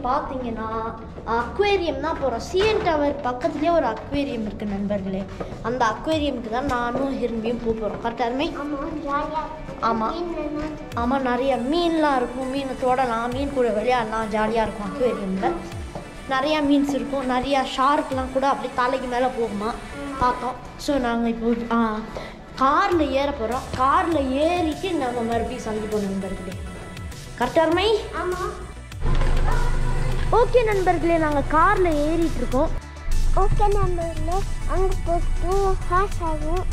பார்த்தீங்கன்னா அக்வேரியம் தான் போகிறோம் சிஎன் டவர் பக்கத்துலேயே ஒரு அக்வேரியம் இருக்குது நண்பர்களே அந்த அக்வேரியமுக்கு தான் நானும் ஹிரும்பியும் போக போகிறோம் கரெக்டாக அருமை ஆமாம் ஜாலியாக ஆமாம் ஆமாம் நிறைய மீன்லாம் இருக்கும் மீனை தொடலாம் மீன் கூட விளையாடலாம் ஜாலியாக இருக்கும் அக்வேரியமில் நிறையா மீன்ஸ் இருக்கும் நிறையா ஷார்க்லாம் கூட அப்படியே தலைக்கு மேலே போகுமா பார்த்தோம் ஸோ நாங்கள் இப்போ காரில் ஏற போகிறோம் காரில் ஏறிட்டு நம்ம மறுபடியும் சந்திப்போம் நண்பர்களே கரெக்டாக அருமை ஆமாம் ஓகே நண்பர்களே நாங்கள் காரில் ஏறிட்டு இருக்கோம் ஓகே நம்பரில் அங்கே போய் டூ ஹார்ஸ் ஆகும்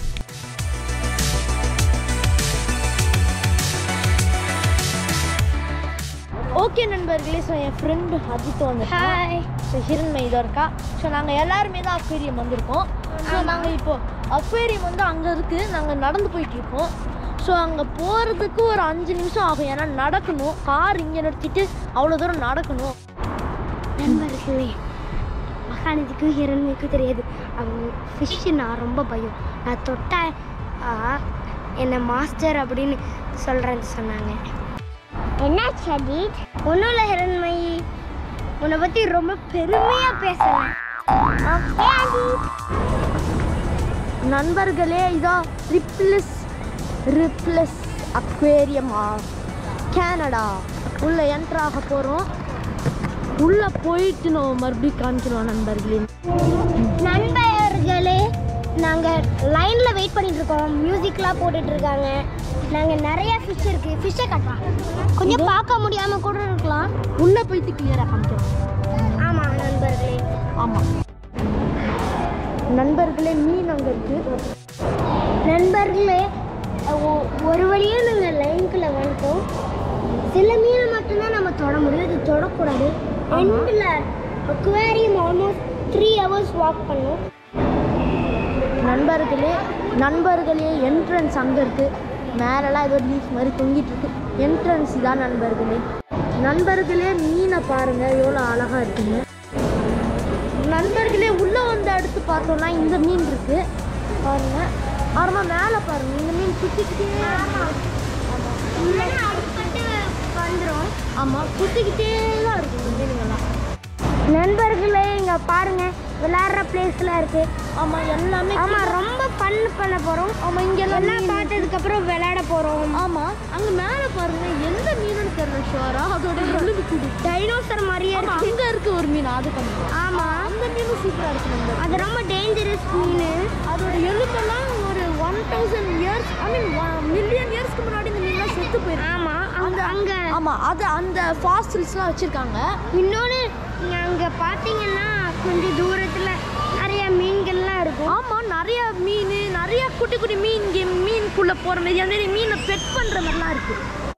ஓகே நண்பர்களே ஸோ என் ஃப்ரெண்டு அஜித் வந்து ஹாய் ஸோ ஹிரண்மை இதோ இருக்கா ஸோ நாங்கள் எல்லாருமே தான் அக்வேரியம் வந்திருக்கோம் ஸோ நாங்கள் இப்போ அக்வேரியம் வந்து அங்கே இருக்குது நாங்கள் நடந்து போயிட்டு இருக்கோம் ஸோ அங்கே போகிறதுக்கு ஒரு அஞ்சு நிமிஷம் ஆகும் ஏன்னா நடக்கணும் கார் இங்கே நிறுத்திட்டு அவ்வளோ தூரம் நடக்கணும் நண்பர்களே மகாநதிக்கு ஹிரண்மைக்கும் தெரியாது அவங்க ஃபிஷ்ஷு நான் ரொம்ப பயம் நான் தொட்டா ஆ, என்னை மாஸ்டர் அப்படின்னு சொல்கிறேன்னு சொன்னாங்க என்ன சதீத் ஒன்றும் இல்லை ஹிரண்மை உன்னை பற்றி ரொம்ப பெருமையாக பேசுகிறேன் நண்பர்களே இதோ ரிப்ளஸ் ரிப்ளஸ் அக்வேரியம் கேனடா உள்ளே என்ட்ராக போகிறோம் உள்ளே போயிட்டு நம்ம மறுபடியும் காமிக்கிறோம் நண்பர்களே நண்பர்களே நாங்கள் லைனில் வெயிட் பண்ணிட்டு இருக்கோம் மியூசிக்லாம் போட்டுட்டு இருக்காங்க நாங்கள் நிறைய ஃபிஷ் இருக்குது ஃபிஷ்ஷை கட்டலாம் கொஞ்சம் பார்க்க முடியாமல் கூட இருக்கலாம் உள்ளே போயிட்டு கிளியராக காமிக்கிறோம் ஆமாம் நண்பர்களே ஆமாம் நண்பர்களே மீன் அங்கே இருக்குது நண்பர்களே ஒ- ஒரு வழியாக நாங்கள் லைனுக்குள்ளே வந்துட்டோம் சில மீனை மட்டும்தான் நம்ம தொட முடியும் இது தொடக்கூடாது எண்டில் aquarium almost three hours walk பண்ணோம் நண்பர்களே நண்பர்களே என்ட்ரன்ஸ் அங்கே இருக்குது மேலெல்லாம் ஏதோ லீஃப் மாதிரி தொங்கிட்டு இருக்கு என்ட்ரன்ஸ் தான் நண்பர்களே நண்பர்களே மீனை பாருங்கள் எவ்வளோ அழகாக இருக்குங்க நண்பர்களே உள்ளே வந்து அடுத்து பார்த்தோம்னா இந்த மீன் இருக்குது பாருங்க அப்புறமா மேலே பாருங்க இந்த மீன் சுற்றிக்கிட்டே அடிப்பட்டு வந்துடும் ஆமாம் சுற்றிக்கிட்டே தான் இருக்குது இந்த மீனுங்கெல்லாம் நண்பர்களே இங்கே பாருங்க விளையாடுற பிளேஸ்லாம் இருக்கு ஆமாம் எல்லாமே ஆமாம் ரொம்ப ஃபன் பண்ண போகிறோம் ஆமாம் இங்கெல்லாம் எல்லாம் பார்த்ததுக்கப்புறம் விளையாட போகிறோம் ஆமாம் அங்கே மேலே பாருங்க எந்த மீனுன்னு தெரியல ஷோரா அதோட எலும்பு கூடு டைனோசர் மாதிரியே ஆமா, இருக்கு அங்க இருக்கு ஒரு மீன் அது கம்மி ஆமாம் அந்த மீனும் சூப்பரா இருக்கு நம்ம அது ரொம்ப டேஞ்சரஸ் மீன் அதோட எலும்பெல்லாம் ஒரு one thousand years I mean million இயர்ஸ்க்கு முன்னாடி இந்த மீன்லாம் செத்து போயிருக்கு ஆமாம் அங்கே அங்கே ஆமா அது அந்த ஃபாசில்ஸ்லாம் வச்சிருக்காங்க இன்னொன்று அங்கே பார்த்தீங்கன்னா கொஞ்சம் தூரத்தில் நிறைய மீன்கள்லாம் இருக்கும் ஆமா நிறைய மீன் நிறைய குட்டி குட்டி மீன் கேம் மீனுக்குள்ள போற மாதிரி அந்த மாதிரி மீனை பெட் பண்ற மாதிரிலாம் இருக்கு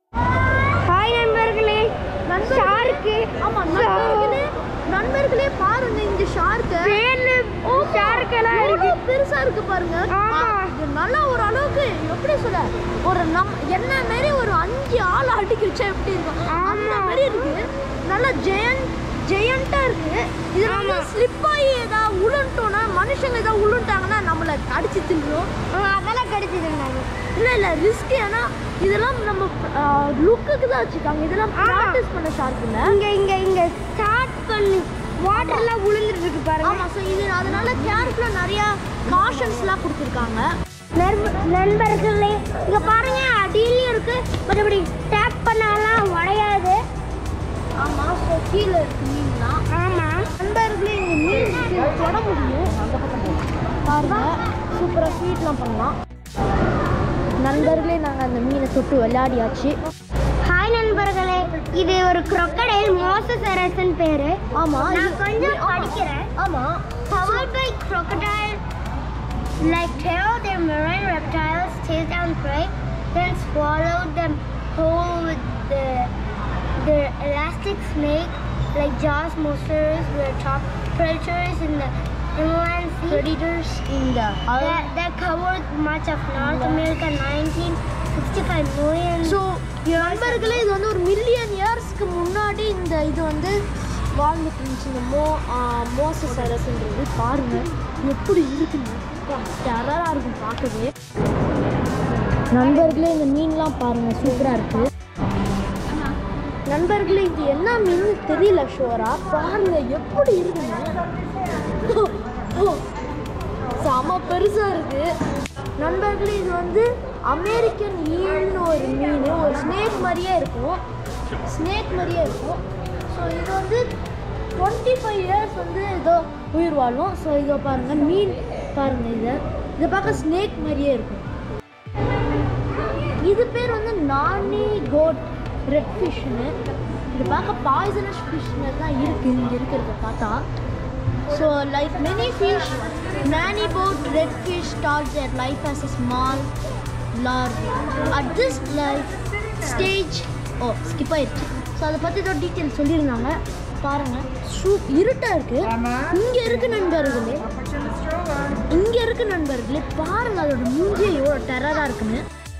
ஹாய் நண்பர்களே ஷார்க்கு ஆமா நண்பர்களே நண்பர்களே பாருங்க இந்த ஷார்க்கு பேர்ல ஷார்க்கெல்லாம் இருக்கு எவ்வளவு பெருசா இருக்கு பாருங்க ஆமா. இது நல்லா ஒரு அளவுக்கு எப்படி சொல்ல ஒரு நம் என்ன மாதிரி ஒரு அஞ்சு ஆள் அடிக்க வச்சா எப்படி இருக்கும் அந்த ஆமா. மாதிரி இருக்கு நல்லா ஜெயன் ஜெயண்டா இருக்கு இது நம்ம ஸ்லிப் ஆகி ஏதாவது உளுண்டோம்னா மனுஷங்க ஏதாவது உளுண்டாங்கன்னா நம்மளை அடிச்சு தின்றும் அதெல்லாம் கிடைச்சிருந்தாங்க இல்ல இல்ல ரிஸ்க் ஏன்னா இதெல்லாம் நம்ம லுக்குக்கு தான் வச்சுருக்காங்க இதெல்லாம் ஆமா. ப்ராக்டிஸ் பண்ண ஷார்க் இல்ல இங்க இங்க இங்க ஸ்டார்ட் பண்ணி வாட்டர்லாம் விழுந்துட்டு இருக்கு பாருங்க ஆமா ஸோ இது அதனால கேர்ஃபுல்லாக நிறைய காஷன்ஸ்லாம் கொடுத்துருக்காங்க நண்ப- நண்பர்களே இங்க பாருங்க அடியிலயும் இருக்கு மற்றபடி டேப் பண்ணாலாம் உடையாது ஆமா ஸோ கீழே இருக்கு மீன்லாம் ஆமா நண்பர்களே இங்கே மீன் இருக்கு தொட முடியும் அந்த பக்கம் போகும். பாருங்க சூப்பராக ஸ்வீட்லாம் பண்ணலாம் நண்பர்களே நாங்கள் அந்த மீனை தொட்டு விளையாடியாச்சு ஹாய் நண்பர்களே இது ஒரு crocodile மோசசரசன் பேரு ஆமா நான் இது- கொஞ்சம் ஆமா. படிக்கிறேன் ஆமா Powered by crocodile like tail, their marine reptiles chase down prey, then swallow them whole with the their elastic snake like jaws. Monsters were top predators in the inland sea. predators in the That, that covered much of North America. 1965 million. So நண்பர்களே இது வந்து ஒரு million இயர்ஸ்க்கு முன்னாடி இந்த இது வந்து வாழ்ந்துட்டு இருந்துச்சு இந்த மோ மோசஸ் அரசுன்றது பாருங்க எப்படி இருக்குன்னு டெரராக இருக்கும் பார்க்கவே நண்பர்களே இந்த மீன்லாம் பாருங்க சூப்பராக இருக்கு நண்பர்களே இது என்ன மீன் தெரியல ஷோரா பாருங்க எப்படி இருக்குங்க ஓ, ஓ, செம பெருசா இருக்கு நண்பர்களே இது வந்து அமெரிக்கன் ஈல்னு ஒரு மீன் ஒரு ஸ்னேக் மாதிரியே இருக்கும் ஸ்னேக் மாதிரியே இருக்கும் ஸோ இது வந்து டுவெண்ட்டி ஃபைவ் இயர்ஸ் வந்து ஏதோ உயிர் வாழும் ஸோ இதோ பாருங்க மீன் பாருங்க இதை இதை பார்க்க ஸ்னேக் மாதிரியே இருக்கும் இது பேர் வந்து நானி கோட் ரெட் ஃபிஷ்னு இது பார்க்க பாய்சனஸ் ஃபிஷ்னு தான் இருக்குது இங்கே இருக்கிறத பார்த்தா ஸோ லைக் மெனி ஃபிஷ் நானி boat red fish start their life as a small larvae at this life stage ஓ ஸ்கிப் ஆயிடுச்சு ஸோ அதை பற்றி ஏதோ டீட்டெயில் சொல்லியிருந்தாங்க பாருங்கள் ஷூ இருட்டாக இருக்குது இங்கே இருக்கு நண்பர்களே இங்கே இருக்கு நண்பர்களே பாருங்க அதோட மூஞ்சி எவ்வளோ டெரராக இருக்குன்னு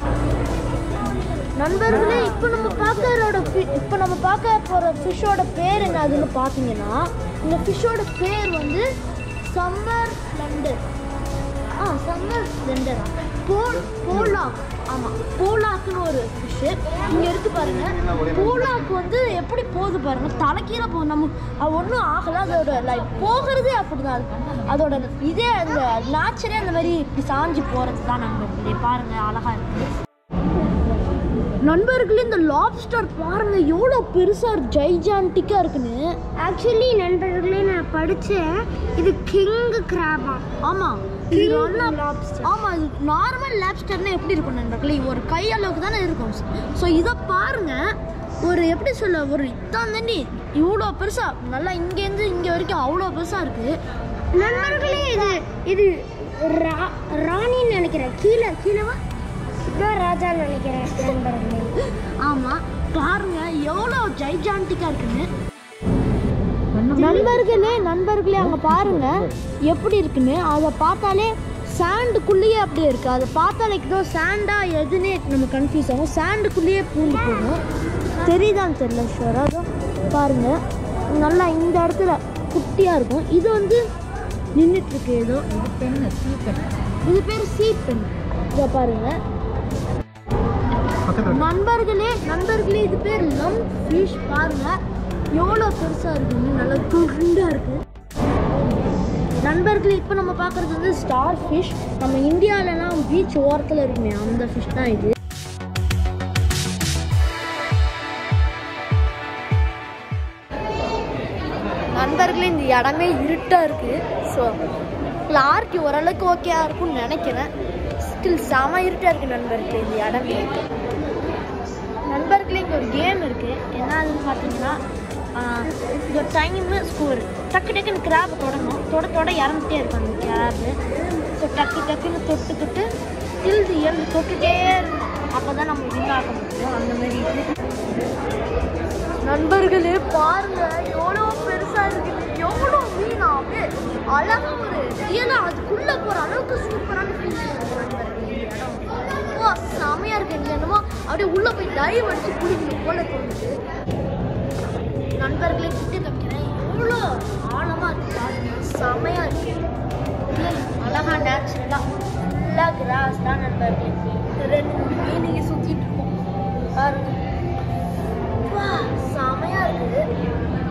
நண்பர்களே இப்போ நம்ம பார்க்கறோட இப்போ நம்ம பார்க்க போகிற ஃபிஷ்ஷோட பேர் என்னதுன்னு பார்த்தீங்கன்னா இந்த ஃபிஷ்ஷோட பேர் வந்து சம்மர் லண்டர் ஆ சம்மர் லண்டரா போல் போலாக் ஆமாம் போலாக்குன்னு ஒரு ஃபிஷ்ஷு இங்கே இருக்கு பாருங்க போலாக் வந்து எப்படி போகுது பாருங்க தலைக்கீழ போகுது நம்ம அது ஒன்றும் ஆகலை அதோட லைக் போகிறதே அப்படிதான் அது அதோட இதே அந்த நேச்சரே அந்த மாதிரி இப்படி சாஞ்சு போகிறது தான் நண்பர்களே பாருங்க அழகா இருக்குது நண்பர்களே இந்த லாப்ஸ்டர் பாருங்க எவ்வளோ பெருசா ஜைஜான்டிக்கா இருக்குன்னு ஆக்சுவலி நண்பர்களே நான் படித்தேன் இது கிங் கிராபா ஆமா இது நல்லா ஆமா இது நார்மல் லாப்ஸ்டர்னா எப்படி இருக்கும் நண்பர்களே ஒரு கை அளவுக்கு தானே இருக்கும் ஸோ இதை பாருங்க ஒரு எப்படி சொல்ல ஒரு இத்தான் தாண்டி இவ்வளோ பெருசா நல்லா இங்கேருந்து இங்கே வரைக்கும் அவ்வளோ பெருசா இருக்கு நண்பர்களே இது இது ரா ராணின்னு நினைக்கிறேன் கீழே கீழேவா இதான் ராஜான்னு நினைக்கிறேன் நண்பர்களே ஆமா பாருங்க எவ்வளோ ஜைஜான்டிக்கா இருக்குன்னு நண்பர்களே நண்பர்களே அங்க பாருங்க எப்படி இருக்குன்னு அதை பார்த்தாலே சாண்டுக்குள்ளேயே அப்படியே இருக்கு அதை பார்த்தாலே ஏதோ சாண்டா எதுனே நம்ம கன்ஃபியூஸ் ஆகும் சாண்டுக்குள்ளேயே பூந்து போகும் தெரியுதான்னு தெரியல ஷோர் அதுவும் பாருங்க நல்லா இந்த இடத்துல குட்டியா இருக்கும் இது வந்து நின்றுட்டு இருக்கு ஏதோ இது பேர் சீப்பெண் இதை பாருங்க நண்பர்களே நண்பர்களே இது பேர் லம் ஃபிஷ் பாருங்க எவ்வளோ பெருசாக இருக்குன்னு நல்லா துருண்டா இருக்கு நண்பர்களே இப்போ நம்ம பார்க்குறது வந்து ஸ்டார் ஃபிஷ் நம்ம இந்தியாவிலலாம் பீச் ஓரத்தில் இருக்குமே அந்த ஃபிஷ் தான் இது நண்பர்களே இந்த இடமே இருட்டாக இருக்குது ஸோ கிளாரிட்டி ஓரளவுக்கு ஓகேயா இருக்கும்னு நினைக்கிறேன் ஸ்டில் செம இருட்டாக இருக்குது நண்பர்களே இந்த இடமே நண்பர்களே இங்கே ஒரு கேம் இருக்குது என்ன அதுன்னு பார்த்தீங்கன்னா ஆஹ், இது ஒரு டைமு ஸ்கோர் டக்கு டக்குன்னு கிராப் தொடணும் தொட தொட இறந்துட்டே இருக்கும் அந்த கிராப்பு ஸோ டக்கு டக்குன்னு தொட்டு தொட்டு இழுது எழுது தொட்டுட்டே இருக்கணும் அப்போ தான் நம்ம வின் ஆக முடியும் அந்த மாதிரி இது நண்பர்களே பாருங்க எவ்வளோ பெருசா இருக்குது எவ்வளோ மீனா அப்படியே அழகா ஒரு ரியலா அதுக்குள்ள போற அளவுக்கு சூப்பரான ஃபீல் நண்பர்களே இந்த இடம் ஓ செமையா இருக்கு எனக்கு என்னமோ அப்படியே உள்ள போய் டைவ் அடிச்சு குளிக்கணும் போல தோணுது நண்பர்களே கிட்ட காமிக்கிறேன் எவ்வளோ ஆழமா இருக்கு பாருங்க செமையா இருக்கு Real அழகா நேச்சுரலா ஃபுல்லா கிராஸ் தான் நண்பர்களே இந்த ரெண்டு மூணு மீன் இங்கே சுத்திட்டு இருக்கோம் பாருங்க வா, செமையா இருக்குது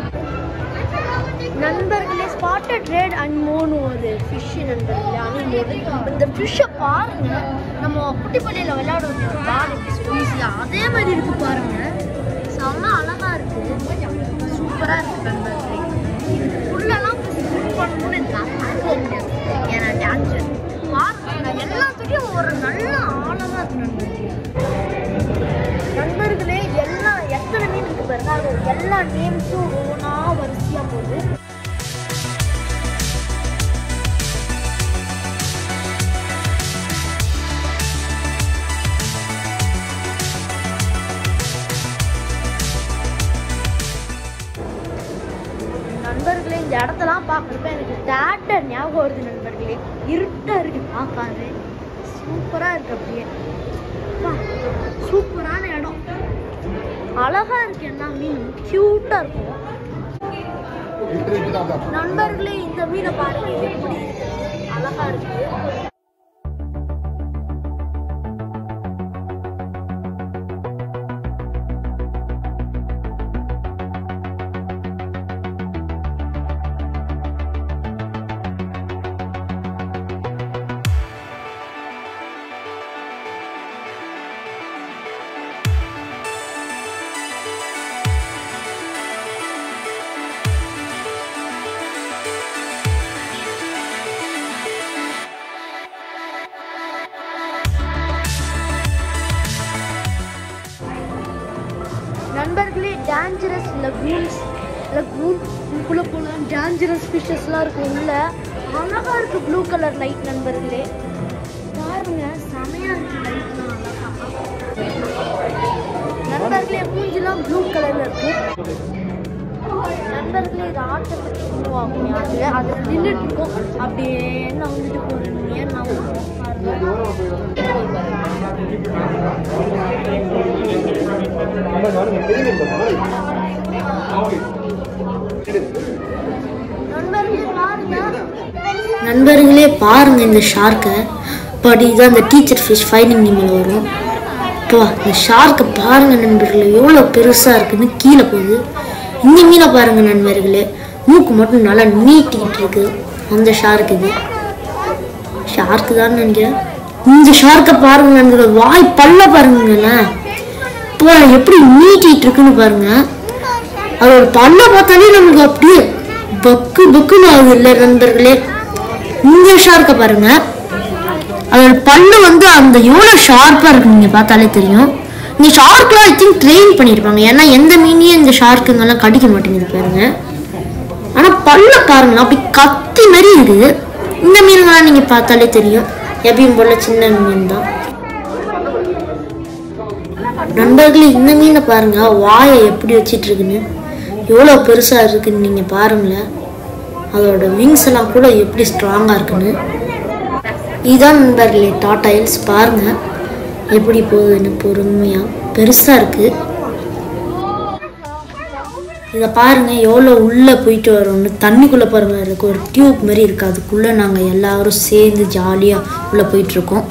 நண்பர்களே ஸ்பாட்டட் ரெட் அண்ட் மூணு ஒரு ஃபிஷ் நண்பர்களே அனிமோடு இந்த ஃபிஷ்ஷை பாருங்க நம்ம குட்டிப்பள்ளியில் விளையாடுவோம் பால் ஈஸியாக அதே மாதிரி இருக்கு பாருங்க செம்ம அழகா இருக்கு சூப்பரா இருக்கு நண்பர்களே உள்ளெல்லாம் ஸ்விம் பண்ணணும்னு எனக்கு ஆசை கிடையாது ஏன்னா டான்ஸர் பாருங்க எல்லாத்துலேயும் ஒரு நல்ல ஆழமா இருக்கு நண்பர்களே நண்பர்களே எல்லா எத்தனை மீன் இருக்கு பாருங்க அது எல்லா நேம்ஸும் ஒவ்வொன்றா வரிசையா போகுது நண்பர்களே இந்த இடத்தெல்லாம் பார்க்குறப்ப எனக்கு தேட்டர் ஞாபகம் வருது நண்பர்களே இருட்டா இருக்கு பார்க்காது சூப்பரா இருக்கு அப்படியே அப்பா, சூப்பரான இடம் அழகா இருக்கு எல்லா மீனும் கியூட்டா இருக்கும் நண்பர்களே இந்த மீனை பாருங்க எப்படி இருக்கு. அழகா இருக்கு டேஞ்சரஸ் லகூன்ஸ் லகூன் இதுக்குள்ளே போகலாம் டேஞ்சரஸ் ஃபிஷஸ்லாம் இருக்கும் உள்ள அழகாக இருக்குது ப்ளூ கலர் லைட் நண்பர்களே பாருங்க செமையாக இருக்குது லைட்லாம் நண்பர்களே மூஞ்சிலாம் ப்ளூ கலரில் இருக்கும் நண்பர்களே இது ஆட்டோமேட்டிக் மூவ் ஆகும் அது அதில் நின்றுட்டு இருக்கும் அப்படியே நவுந்துட்டு போகிறீங்க நவுந்துட்டு பாருங்க நண்பர்களே பாருங்க நண்பர்களே பாருங்க இந்த ஷார்க்கை பட் இதுதான் அந்த டீச்சர் ஃபிஷ் ஃபைனிங் நிமில் வரும் இப்போ இந்த ஷார்க்கை பாருங்க நண்பர்களே எவ்வளோ பெருசாக இருக்குன்னு கீழே போகுது இந்த மீனை பாருங்க நண்பர்களே மூக்கு மட்டும் நல்லா நீட்டிக்கிட்டு இருக்கு அந்த ஷார்க் இது ஷார்க்கு தான் நினைக்கிறேன் இந்த ஷார்க்கை பாருங்க நண்பர்கள் வாய் பல்ல பாருங்களேன் இப்போ எப்படி நீட்டிட்டு இருக்குன்னு பாருங்க அதோட பல்ல பார்த்தாலே நமக்கு அப்படியே பக்கு பக்குன்னு ஆகுது இல்லை நண்பர்களே இந்த ஷார்க்கை பாருங்க அதோட பல்லு வந்து அந்த எவ்வளோ ஷார்ப்பாக இருக்கு நீங்கள் பார்த்தாலே தெரியும் இந்த ஷார்க்லாம் ஐ திங்க் ட்ரெயின் பண்ணியிருப்பாங்க ஏன்னா எந்த மீனையும் இந்த ஷார்க்குங்கெல்லாம் கடிக்க மாட்டேங்குது பாருங்க ஆனால் பல்ல பாருங்க அப்படி கத்தி மாதிரி இருக்குது இந்த மீனுங்கெல்லாம் நீங்கள் பார்த்தாலே தெரியும் எப்பயும் போல சின்ன மீன் தான் நண்பர்களே இந்த மீனை பாருங்க வாயை எப்படி வச்சிட்டு இருக்குன்னு எவ்வளோ பெருசாக இருக்குன்னு நீங்கள் பாருங்களேன் அதோட விங்ஸ் எல்லாம் கூட எப்படி ஸ்ட்ராங்காக இருக்குன்னு இதான் நண்பர்களே டாட்டாயில்ஸ் பாருங்க எப்படி போகுதுன்னு பொறுமையாக பெருசாக இருக்குது இதை பாருங்க எவ்வளோ உள்ளே போயிட்டு வரோம்னு தண்ணிக்குள்ளே பாருங்க இருக்கு ஒரு டியூப் மாதிரி இருக்குது அதுக்குள்ளே நாங்கள் எல்லாரும் சேர்ந்து ஜாலியாக உள்ளே போயிட்டுருக்கோம்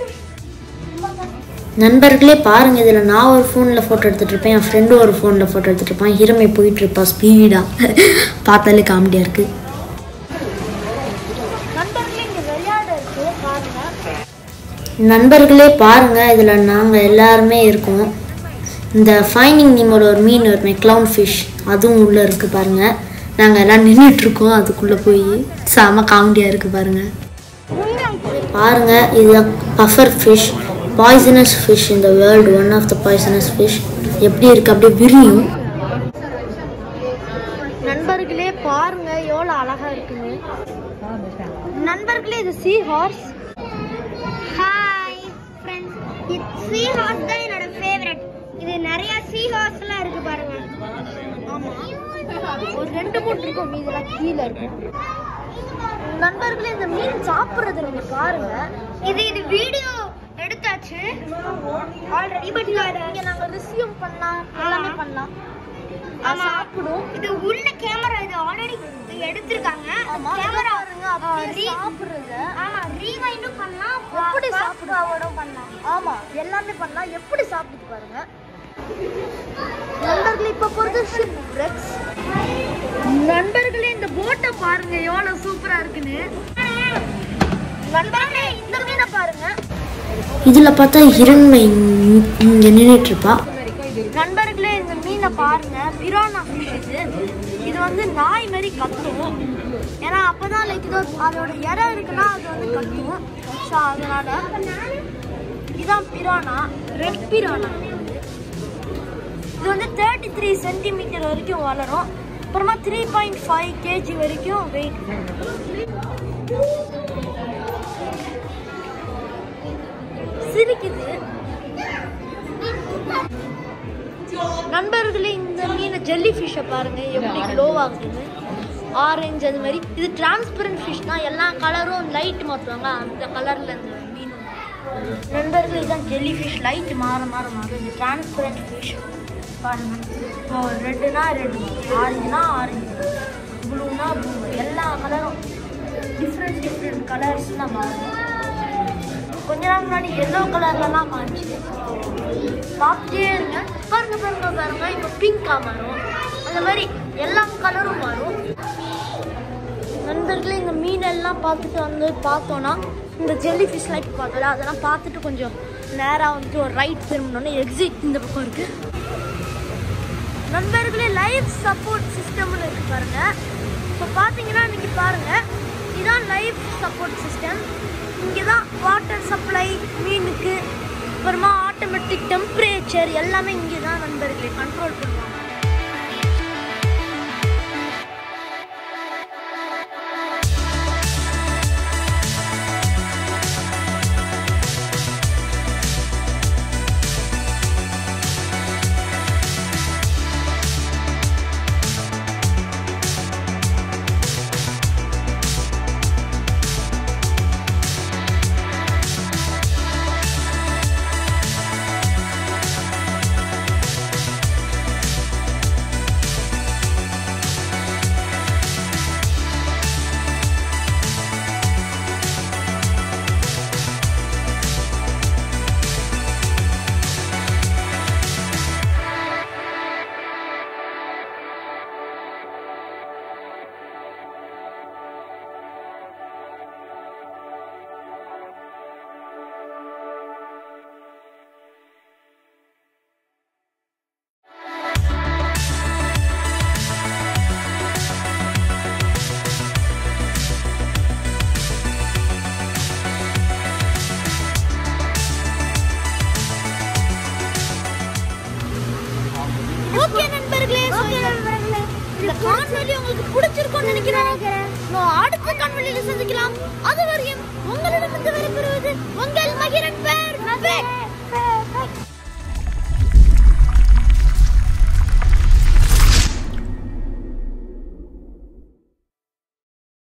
நண்பர்களே பாருங்க இதில் நான் ஒரு ஃபோனில் ஃபோட்டோ எடுத்துகிட்டு இருப்பேன் என் ஃப்ரெண்டும் ஒரு ஃபோனில் ஃபோட்டோ எடுத்துகிட்டு இருப்பான் ஹிரமை போயிட்டு இருப்பா ஸ்பீடாக பார்த்தாலே காமெடியாக இருக்குது நண்பர்களே இங்கே விளையாட இருக்கு பாருங்க நண்பர்களே பாருங்க இதில் நாங்கள் எல்லாருமே இருக்கோம் இந்த ஃபைனிங் நீமோட ஒரு மீன் வருமே க்ளவுன் ஃபிஷ் அதுவும் உள்ளே இருக்குது பாருங்க நாங்கள் எல்லாம் நின்றுட்டு இருக்கோம் அதுக்குள்ளே போய் செம காமெடியாக இருக்குது பாருங்க பாருங்க இதுதான் பஃபர் ஃபிஷ் பாய்சனஸ் ஃபிஷ் இந்த world one of the poisonous fish எப்படி இருக்குது அப்படியே விரியும் நண்பர்களே பாருங்க எவ்வளோ அழகா இருக்குன்னு நண்பர்களே இது சீ ஹார்ஸ் ஹாய் ஃப்ரெண்ட்ஸ் இது சீ ஹார்ஸ் தான் என்னோட ஃபேவரட் இது நிறைய சீ ஹார்ஸ்லாம் இருக்கு பாருங்க ஆமா ஒரு ரெண்டு மூணு இருக்கும் மீதெல்லாம் கீழே இருக்கும் நண்பர்களே இந்த மீன் சாப்பிட்றது நீங்க பாருங்க இது இது வீடியோ எடுத்தாச்சு ஆல்ரெடி பட் இங்க நாங்க ரிசீவ் பண்ணலாம் எல்லாமே பண்ணலாம் அது ஆமா. சாப்பிடும் இது உள்ள கேமரா இது ஆல்ரெடி எடுத்திருக்காங்க ஆமா கேமரா பாருங்க அப்படியே சாப்பிடுறது ஆமா ரீவைண்டும் பண்ணலாம் எப்படி fast சாப்பிடுது? forward உம் பண்ணலாம் ஆமா எல்லாமே பண்ணலாம் எப்படி சாப்பிடுது பாருங்க நண்பர்களே இப்ப போறது ஷிப் ரெக்ஸ் நண்பர்களே இந்த போட்டை பாருங்க எவ்வளவு சூப்பரா இருக்குன்னு நண்பர்களே இந்த மீனை பாருங்க இதில் பார்த்தா ஹிரண்மை இங்கே நின்றுட்டுருப்பா நண்பர்களே இந்த மீனை பாருங்க பிரானா ஃபிஷ் இது இது வந்து நாய் மாதிரி கத்தும் ஏன்னா அப்பதான் லைக் இதோ அதோட இறை இருக்குன்னா அது வந்து கத்தும் ஸோ அதனால இதான் பிரானா ரெட் பிரானா இது வந்து தேர்ட்டி த்ரீ சென்டிமீட்டர் வரைக்கும் வளரும் அப்புறமா த்ரீ பாயிண்ட் ஃபைவ் கேஜி வரைக்கும் வெயிட் சிரிக்குது நண்பர்களே இந்த மீனை ஜெல்லி ஃபிஷ்ஷை பாருங்க எப்படி க்ளோ ஆகுதுன்னு ஆரஞ்சு அது மாதிரி இது டிரான்ஸ்பரண்ட் ஃபிஷ்னா எல்லா கலரும் லைட் மாற்றுவாங்க அந்த கலரில் இந்த மீன் நண்பர்களே இதுதான் ஜெல்லி ஃபிஷ் லைட் மாற மாற மாறும் இது டிரான்ஸ்பரண்ட் ஃபிஷ் பாருங்க இப்போ ரெட்டுனா ரெட் ஆரஞ்சுனா ஆரஞ்சு ப்ளூனா ப்ளூ எல்லா கலரும் டிஃப்ரெண்ட் டிஃப்ரெண்ட் கலர்ஸ்லாம் மாறும் கொஞ்ச நாள் முன்னாடி எல்லோ கலர்லலாம் மாறிச்சு பார்த்துட்டே இருங்க பாருங்க பாருங்க பாருங்க இப்போ பிங்காக மாறும் அந்த மாதிரி எல்லா கலரும் மாறும் நண்பர்களே இந்த மீனெல்லாம் பார்த்துட்டு வந்து பார்த்தோன்னா இந்த ஜெல்லி ஃபிஷ் லைட் பார்த்தோம்ல அதெல்லாம் பார்த்துட்டு கொஞ்சம் நேராக வந்துட்டு ஒரு ரைட் திரும்பினோன்னே எக்ஸிட் இந்த பக்கம் இருக்கு நண்பர்களே லைவ் சப்போர்ட் சிஸ்டம்னு இருக்கு பாருங்க இப்போ பார்த்தீங்கன்னா இன்னைக்கு பாருங்க இதான் லைவ் சப்போர்ட் சிஸ்டம் இங்கே தான் வாட்டர் சப்ளை மீனுக்கு அப்புறமா ஆட்டோமேட்டிக் டெம்பரேச்சர் எல்லாமே இங்கே தான் நண்பர்களே கண்ட்ரோல் பண்ணுவாங்க கன்வெலி உங்களுக்கு பிடிச்சிருக்கும்னு நினைக்கிறேன் நான் அடுத்த கன்வெலி